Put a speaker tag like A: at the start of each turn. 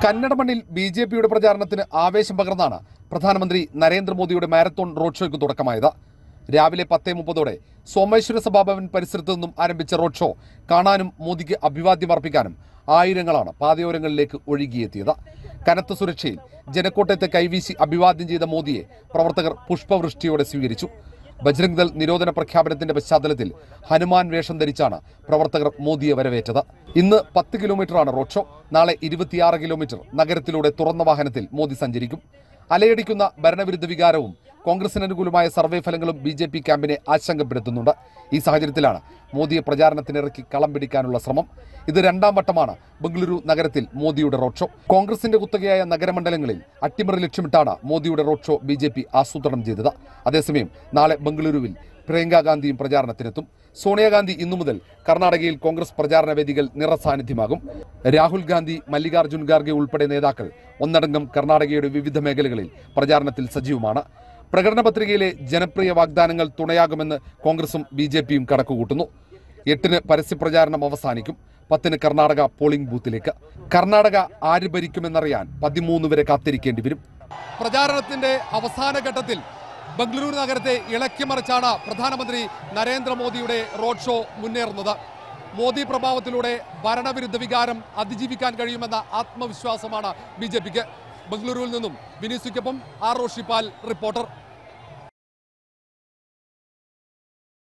A: കന്നഡ മണ്ണിൽ B J പിയുടെ പ്രചാരണത്തിന് ആവേശം പകർന്നാണ് പ്രധാനമന്ത്രി നരേന്ദ്രമോദിയുടെ മാരത്തോൺ റോഡ് ഷോയ്ക്ക് തുടക്കമായത് രാവിലെ പത്തേ മുപ്പതോടെ സോമേശ്വര സഭാഭവൻ പരിസരത്ത് നിന്നും ആരംഭിച്ച റോഡ് ഷോ കാണാനും മോദിക്ക് അഭിവാദ്യം അർപ്പിക്കാനും ആയിരങ്ങളാണ് പാതയോരങ്ങളിലേക്ക് ഒഴുകിയെത്തിയത് കനത്ത സുരക്ഷയിൽ ജനക്കൂട്ടത്തെ കൈവീശി അഭിവാദ്യം ചെയ്ത മോദിയെ പ്രവർത്തകർ പുഷ്പവൃഷ്ടിയോടെ സ്വീകരിച്ചു ബജ്രംഗ് ദൾ നിരോധന പ്രഖ്യാപനത്തിന്റെ പശ്ചാത്തലത്തിൽ ഹനുമാൻ വേഷം ധരിച്ചാണ് പ്രവർത്തകർ മോദിയെ വരവേറ്റത് ഇന്ന് പത്ത് കിലോമീറ്ററാണ് റോഡ് ഷോ നാളെ ഇരുപത്തിയാറ് കിലോമീറ്റർ നഗരത്തിലൂടെ തുറന്ന വാഹനത്തിൽ മോദി സഞ്ചരിക്കും അലയടിക്കുന്ന ഭരണവിരുദ്ധ വികാരവും കോൺഗ്രസിന് അനുകൂലമായ സർവേ ഫലങ്ങളും ബി ജെ പി ക്യാമ്പിനെ ആശങ്കപ്പെടുത്തുന്നുണ്ട് ഈ സാഹചര്യത്തിലാണ് മോദിയെ പ്രചാരണത്തിനിറക്കി കളം പിടിക്കാനുള്ള ശ്രമം ഇത് രണ്ടാം വട്ടമാണ് ബംഗളൂരു നഗരത്തിൽ മോദിയുടെ റോഡ് ഷോ കോൺഗ്രസിന്റെ കുത്തകയായ നഗരമണ്ഡലങ്ങളിൽ അട്ടിമറി ലക്ഷ്യമിട്ടാണ് മോദിയുടെ road show B J P ആസൂത്രണം ചെയ്തത് അതേസമയം നാളെ ബംഗളൂരുവിൽ പ്രിയങ്ക ഗാന്ധിയും പ്രചാരണത്തിനെത്തും സോണിയാഗാന്ധി ഇന്നു മുതൽ കർണാടകയിൽ കോൺഗ്രസ് പ്രചാരണ വേദികൾ നിറസാന്നിധ്യമാകും രാഹുൽ ഗാന്ധി മല്ലികാർജ്ജുൻ ഖാർഗെ ഉൾപ്പെടെ നേതാക്കൾ ഒന്നടങ്കം കർണാടകയുടെ വിവിധ മേഖലകളിൽ പ്രചാരണത്തിൽ സജീവമാണ് പ്രകടന പത്രികയിലെ ജനപ്രിയ വാഗ്ദാനങ്ങൾ തുണയാകുമെന്ന് കോൺഗ്രസും ബി ജെ പിയും കണക്കുകൂട്ടുന്നു എട്ടിന് പരസ്യപ്രചാരണം അവസാനിക്കും പത്തിന് കർണാടക പോളിംഗ് ബൂത്തിലേക്ക് കർണാടക ആര് ഭരിക്കുമെന്നറിയാൻ പതിമൂന്ന് വരെ കാത്തിരിക്കേണ്ടി വരും പ്രചാരണത്തിന്റെ അവസാന ഘട്ടത്തിൽ ബംഗളൂരു നഗരത്തെ ഇളക്കിമറിച്ചാണ് പ്രധാനമന്ത്രി നരേന്ദ്രമോദിയുടെ റോഡ് ഷോ മുന്നേറുന്നത് മോദി പ്രഭാവത്തിലൂടെ ഭരണവിരുദ്ധ വികാരം അതിജീവിക്കാൻ കഴിയുമെന്ന ആത്മവിശ്വാസമാണ് ബി ജെ പിക്ക് ബംഗളൂരുവിൽ നിന്നും വിനീസുക്കൊപ്പം ആർ റോഷിപ്പാൽ റിപ്പോർട്ടർ